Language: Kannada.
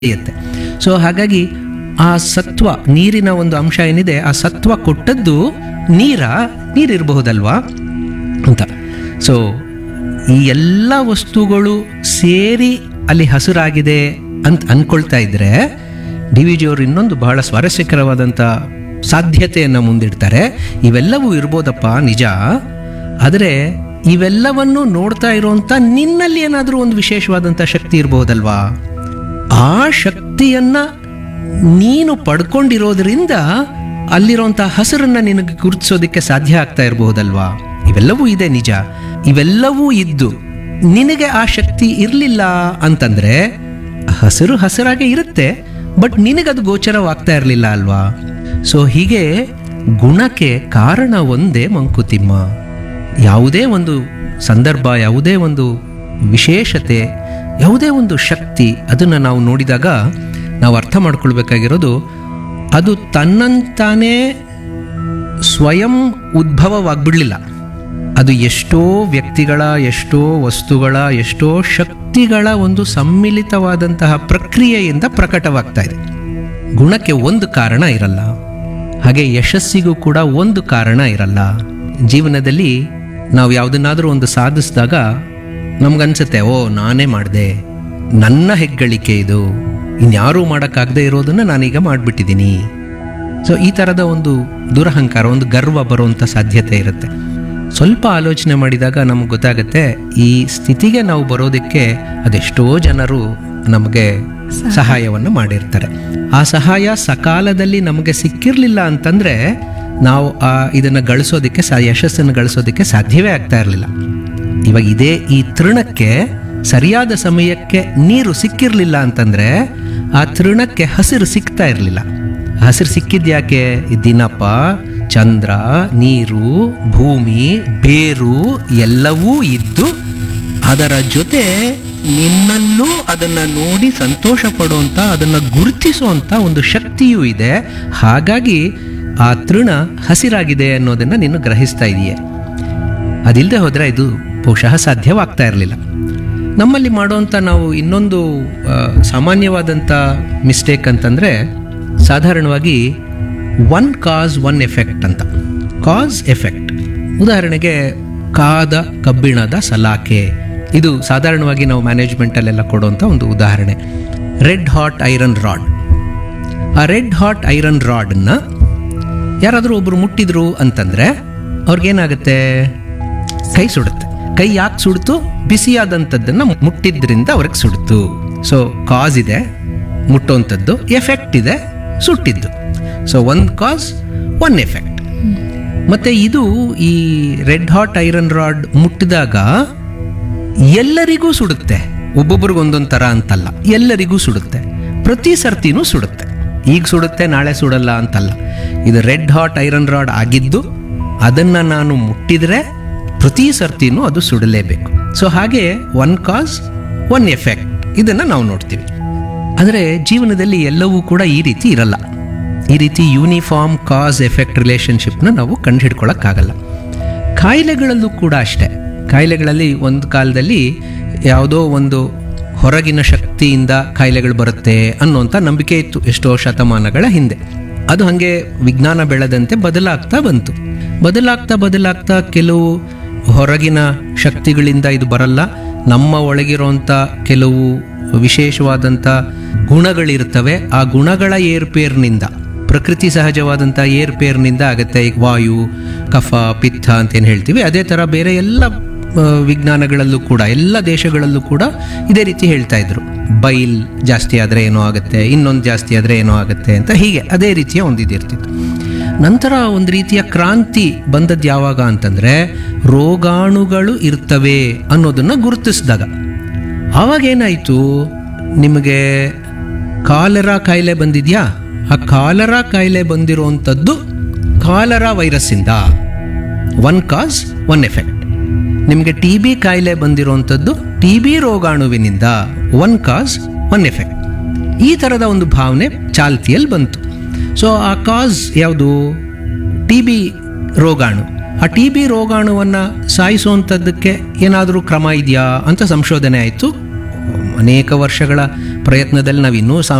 ಬೆಳೆಯುತ್ತೆ ಸೊ ಹಾಗಾಗಿ ಆ ಸತ್ವ ನೀರಿನ ಒಂದು ಅಂಶ ಏನಿದೆ ಆ ಸತ್ವ ಕೊಟ್ಟದ್ದು ನೀರ ನೀರಿರಬಹುದಲ್ವಾ ಅಂತ ಸೊ ಈ ಎಲ್ಲ ವಸ್ತುಗಳು ಸೇರಿ ಅಲ್ಲಿ ಹಸುರಾಗಿದೆ ಅಂತ ಅನ್ಕೊಳ್ತಾ ಇದ್ರೆ ಡಿ ವಿ ಜಿಯವರು ಇನ್ನೊಂದು ಬಹಳ ಸ್ವಾರಸ್ಯಕರವಾದಂಥ ಸಾಧ್ಯತೆಯನ್ನು ಮುಂದಿಡ್ತಾರೆ ಇವೆಲ್ಲವೂ ಇರ್ಬೋದಪ್ಪ ನಿಜ ಆದರೆ ಇವೆಲ್ಲವನ್ನು ನೋಡ್ತಾ ಇರುವಂಥ ನಿನ್ನಲ್ಲಿ ಏನಾದರೂ ಒಂದು ವಿಶೇಷವಾದಂಥ ಶಕ್ತಿ ಇರಬಹುದಲ್ವಾ ಆ ಶಕ್ತಿಯನ್ನ ನೀನು ಪಡ್ಕೊಂಡಿರೋದ್ರಿಂದ ಅಲ್ಲಿರುವಂತಹ ಹಸಿರನ್ನ ನಿನಗೆ ಗುರುತಿಸೋದಕ್ಕೆ ಸಾಧ್ಯ ಆಗ್ತಾ ಇರಬಹುದಲ್ವಾ ಇವೆಲ್ಲವೂ ಇದೆ ನಿಜ ಇವೆಲ್ಲವೂ ಇದ್ದು ನಿನಗೆ ಆ ಶಕ್ತಿ ಇರಲಿಲ್ಲ ಅಂತಂದ್ರೆ ಹಸಿರು ಹಸಿರಾಗೆ ಇರುತ್ತೆ ಬಟ್ ನಿನಗದು ಗೋಚರವಾಗ್ತಾ ಇರಲಿಲ್ಲ ಅಲ್ವಾ ಸೊ ಹೀಗೆ ಗುಣಕ್ಕೆ ಕಾರಣ ಒಂದೇ ಮಂಕುತಿಮ್ಮ ಯಾವುದೇ ಒಂದು ಸಂದರ್ಭ ಯಾವುದೇ ಒಂದು ವಿಶೇಷತೆ ಯಾವುದೇ ಒಂದು ಶಕ್ತಿ ಅದನ್ನು ನಾವು ನೋಡಿದಾಗ ನಾವು ಅರ್ಥ ಮಾಡ್ಕೊಳ್ಬೇಕಾಗಿರೋದು ಅದು ತನ್ನಂತಾನೇ ಸ್ವಯಂ ಉದ್ಭವವಾಗ್ಬಿಡ್ಲಿಲ್ಲ ಅದು ಎಷ್ಟೋ ವ್ಯಕ್ತಿಗಳ ಎಷ್ಟೋ ವಸ್ತುಗಳ ಎಷ್ಟೋ ಶಕ್ತಿಗಳ ಒಂದು ಸಮ್ಮಿಲಿತವಾದಂತಹ ಪ್ರಕ್ರಿಯೆಯಿಂದ ಪ್ರಕಟವಾಗ್ತಾ ಇದೆ ಗುಣಕ್ಕೆ ಒಂದು ಕಾರಣ ಇರಲ್ಲ ಹಾಗೆ ಯಶಸ್ಸಿಗೂ ಕೂಡ ಒಂದು ಕಾರಣ ಇರಲ್ಲ ಜೀವನದಲ್ಲಿ ನಾವು ಯಾವುದನ್ನಾದರೂ ಒಂದು ಸಾಧಿಸಿದಾಗ ನಮ್ಗನ್ಸುತ್ತೆ ಓ ನಾನೇ ಮಾಡಿದೆ ನನ್ನ ಹೆಗ್ಗಳಿಕೆ ಇದು ಇನ್ಯಾರೂ ಮಾಡೋಕ್ಕಾಗದೇ ಇರೋದನ್ನು ನಾನೀಗ ಮಾಡಿಬಿಟ್ಟಿದ್ದೀನಿ ಸೊ ಈ ಥರದ ಒಂದು ದುರಹಂಕಾರ ಒಂದು ಗರ್ವ ಬರುವಂಥ ಸಾಧ್ಯತೆ ಇರುತ್ತೆ ಸ್ವಲ್ಪ ಆಲೋಚನೆ ಮಾಡಿದಾಗ ನಮ್ಗೆ ಗೊತ್ತಾಗುತ್ತೆ ಈ ಸ್ಥಿತಿಗೆ ನಾವು ಬರೋದಕ್ಕೆ ಅದೆಷ್ಟೋ ಜನರು ನಮಗೆ ಸಹಾಯವನ್ನು ಮಾಡಿರ್ತಾರೆ ಆ ಸಹಾಯ ಸಕಾಲದಲ್ಲಿ ನಮಗೆ ಸಿಕ್ಕಿರಲಿಲ್ಲ ಅಂತಂದರೆ ನಾವು ಆ ಇದನ್ನು ಗಳಿಸೋದಕ್ಕೆ ಸಾ ಯಶಸ್ಸನ್ನು ಗಳಿಸೋದಕ್ಕೆ ಸಾಧ್ಯವೇ ಆಗ್ತಾ ಇರಲಿಲ್ಲ ಇವಾಗ ಇದೇ ಈ ತೃಣಕ್ಕೆ ಸರಿಯಾದ ಸಮಯಕ್ಕೆ ನೀರು ಸಿಕ್ಕಿರಲಿಲ್ಲ ಅಂತಂದರೆ ಆ ತೃಣಕ್ಕೆ ಹಸಿರು ಸಿಗ್ತಾ ಇರಲಿಲ್ಲ ಹಸಿರು ಸಿಕ್ಕಿದ್ಯಾಕೆ ಈ ದಿನಪ ಚಂದ್ರ ನೀರು ಭೂಮಿ ಬೇರು ಎಲ್ಲವೂ ಇದ್ದು ಅದರ ಜೊತೆ ನಿನ್ನಲ್ಲೂ ಅದನ್ನ ನೋಡಿ ಸಂತೋಷ ಪಡುವಂತ ಅದನ್ನ ಗುರುತಿಸುವಂತ ಒಂದು ಶಕ್ತಿಯೂ ಇದೆ ಹಾಗಾಗಿ ಆ ತೃಣ ಹಸಿರಾಗಿದೆ ಅನ್ನೋದನ್ನ ನೀನು ಗ್ರಹಿಸ್ತಾ ಇದೆಯೇ ಅದಿಲ್ಲದೆ ಹೋದರೆ ಇದು ಬಹುಶಃ ಸಾಧ್ಯವಾಗ್ತಾ ಇರಲಿಲ್ಲ ನಮ್ಮಲ್ಲಿ ಮಾಡುವಂಥ ನಾವು ಇನ್ನೊಂದು ಆ, ಸಾಮಾನ್ಯವಾದಂಥ ಮಿಸ್ಟೇಕ್ ಅಂತಂದರೆ ಸಾಧಾರಣವಾಗಿ ಒನ್ ಕಾಸ್ ಒನ್ ಎಫೆಕ್ಟ್ ಅಂತ ಕಾಸ್ ಎಫೆಕ್ಟ್ ಉದಾಹರಣೆಗೆ ಕಾದ ಕಬ್ಬಿಣದ ಸಲಾಕೆ ಇದು ಸಾಧಾರಣವಾಗಿ ನಾವು ಮ್ಯಾನೇಜ್ಮೆಂಟಲ್ಲೆಲ್ಲ ಕೊಡುವಂಥ ಒಂದು ಉದಾಹರಣೆ ರೆಡ್ ಹಾಟ್ ಐರನ್ ರಾಡ್ ಆ ರೆಡ್ ಹಾಟ್ ಐರನ್ ರಾಡನ್ನ ಯಾರಾದರೂ ಒಬ್ರು ಮುಟ್ಟಿದ್ರು ಅಂತಂದ್ರೆ ಅವ್ರಿಗೇನಾಗುತ್ತೆ ಕೈ ಸುಡುತ್ತೆ ಕೈ ಯಾಕೆ ಸುಡ್ತು ಬಿಸಿಯಾದಂಥದ್ದನ್ನು ಮುಟ್ಟಿದ್ರಿಂದ ಅವ್ರಿಗೆ ಸುಡ್ತು ಸೊ ಕಾಸ್ ಇದೆ ಮುಟ್ಟುವಂಥದ್ದು ಎಫೆಕ್ಟ್ ಇದೆ ಸುಟ್ಟಿದ್ದು ಸೊ ಒಂದು ಕಾಸ್ ಒನ್ ಎಫೆಕ್ಟ್ ಮತ್ತೆ ಇದು ಈ ರೆಡ್ ಹಾಟ್ ಐರನ್ ರಾಡ್ ಮುಟ್ಟಿದಾಗ ಎಲ್ಲರಿಗೂ ಸುಡುತ್ತೆ ಒಬ್ಬೊಬ್ರಿಗೆ ಒಂದೊಂದು ಥರ ಅಂತಲ್ಲ ಎಲ್ಲರಿಗೂ ಸುಡುತ್ತೆ ಪ್ರತಿ ಸರ್ತಿನೂ ಸುಡುತ್ತೆ ಈಗ ಸುಡುತ್ತೆ ನಾಳೆ ಸುಡಲ್ಲ ಅಂತಲ್ಲ ಇದು ರೆಡ್ ಹಾಟ್ ಐರನ್ ರಾಡ್ ಆಗಿದ್ದು ಅದನ್ನ ನಾನು ಮುಟ್ಟಿದ್ರೆ ಪ್ರತಿ ಸರ್ತಿನೂ ಅದು ಸುಡಲೇಬೇಕು ಸೊ ಹಾಗೆ ಒನ್ ಕಾಸ್ ಒನ್ ಎಫೆಕ್ಟ್ ಇದನ್ನ ನಾವು ನೋಡ್ತೀವಿ ಆದರೆ ಜೀವನದಲ್ಲಿ ಎಲ್ಲವೂ ಕೂಡ ಈ ರೀತಿ ಇರಲ್ಲ ಈ ರೀತಿ ಯೂನಿಫಾರ್ಮ್ ಕಾಸ್ ಎಫೆಕ್ಟ್ ರಿಲೇಶನ್ಶಿಪ್ನ ನಾವು ಕಂಡುಹಿಡ್ಕೊಳ್ಳೋಕ್ಕಾಗಲ್ಲ ಕಾಯಿಲೆಗಳಲ್ಲೂ ಕೂಡ ಅಷ್ಟೇ ಕಾಯಿಲೆಗಳಲ್ಲಿ ಒಂದು ಕಾಲದಲ್ಲಿ ಯಾವುದೋ ಒಂದು ಹೊರಗಿನ ಶಕ್ತಿಯಿಂದ ಕಾಯಿಲೆಗಳು ಬರುತ್ತೆ ಅನ್ನೋಂಥ ನಂಬಿಕೆ ಇತ್ತು ಎಷ್ಟೋ ಶತಮಾನಗಳ ಹಿಂದೆ ಅದು ಹಾಗೆ ವಿಜ್ಞಾನ ಬೆಳೆದಂತೆ ಬದಲಾಗ್ತಾ ಬಂತು ಬದಲಾಗ್ತಾ ಬದಲಾಗ್ತಾ ಕೆಲವು ಹೊರಗಿನ ಶಕ್ತಿಗಳಿಂದ ಇದು ಬರಲ್ಲ ನಮ್ಮ ಒಳಗಿರುವಂಥ ಕೆಲವು ವಿಶೇಷವಾದಂಥ ಗುಣಗಳಿರ್ತವೆ ಆ ಗುಣಗಳ ಏರ್ಪೇರ್ನಿಂದ ಪ್ರಕೃತಿ ಸಹಜವಾದಂಥ ಏರ್ಪೇರ್ನಿಂದ ಆಗುತ್ತೆ ಈಗ ವಾಯು ಕಫ ಪಿತ್ತ ಅಂತ ಏನು ಹೇಳ್ತೀವಿ ಅದೇ ಥರ ಬೇರೆ ಎಲ್ಲ ಆ, ವಿಜ್ಞಾನಗಳಲ್ಲೂ ಕೂಡ ಎಲ್ಲ ದೇಶಗಳಲ್ಲೂ ಕೂಡ ಇದೇ ರೀತಿ ಹೇಳ್ತಾ ಇದ್ರು ಬೈಲ್ ಜಾಸ್ತಿ ಆದರೆ ಏನೋ ಆಗುತ್ತೆ ಇನ್ನೊಂದು ಜಾಸ್ತಿ ಆದರೆ ಏನೋ ಆಗುತ್ತೆ ಅಂತ ಹೀಗೆ ಅದೇ ರೀತಿಯ ಒಂದು ಇದಿರ್ತಿತ್ತು ನಂತರ ಒಂದು ರೀತಿಯ ಕ್ರಾಂತಿ ಬಂದದ್ದು ಯಾವಾಗ ಅಂತಂದ್ರೆ ರೋಗಾಣುಗಳು ಇರ್ತವೆ ಅನ್ನೋದನ್ನ ಗುರುತಿಸಿದಾಗ ಆವಾಗ ಏನಾಯಿತು ನಿಮಗೆ ಕಾಲರಾ ಕಾಯಿಲೆ ಬಂದಿದ್ಯಾ ಆ ಕಾಲರಾ ಕಾಯಿಲೆ ಬಂದಿರುವಂಥದ್ದು ಕಾಲರಾ ವೈರಸ್ಸಿಂದ ಒನ್ ಕಾಸ್ ಒನ್ ಎಫೆಕ್ಟ್ ನಿಮಗೆ ಟಿ ಬಿ ಕಾಯಿಲೆ ಬಂದಿರುವಂಥದ್ದು ಟಿ ಬಿ ರೋಗಾಣುವಿನಿಂದ ಒನ್ ಕಾಸ್ ಒನ್ ಎಫೆಕ್ಟ್ ಈ ಥರದ ಒಂದು ಭಾವನೆ ಚಾಲ್ತಿಯಲ್ಲಿ ಬಂತು ಸೊ ಆ ಕಾಸ್ ಯಾವುದು ಟಿ ಬಿ ರೋಗಾಣು ಆ ಟಿ ಬಿ ರೋಗಾಣುವನ್ನು ಸಾಯಿಸುವಂಥದ್ದಕ್ಕೆ ಏನಾದರೂ ಕ್ರಮ ಇದೆಯಾ ಅಂತ ಸಂಶೋಧನೆ ಆಯಿತು ಅನೇಕ ವರ್ಷಗಳ ಪ್ರಯತ್ನದಲ್ಲಿ ನಾವು ಇನ್ನೂ ಸಾ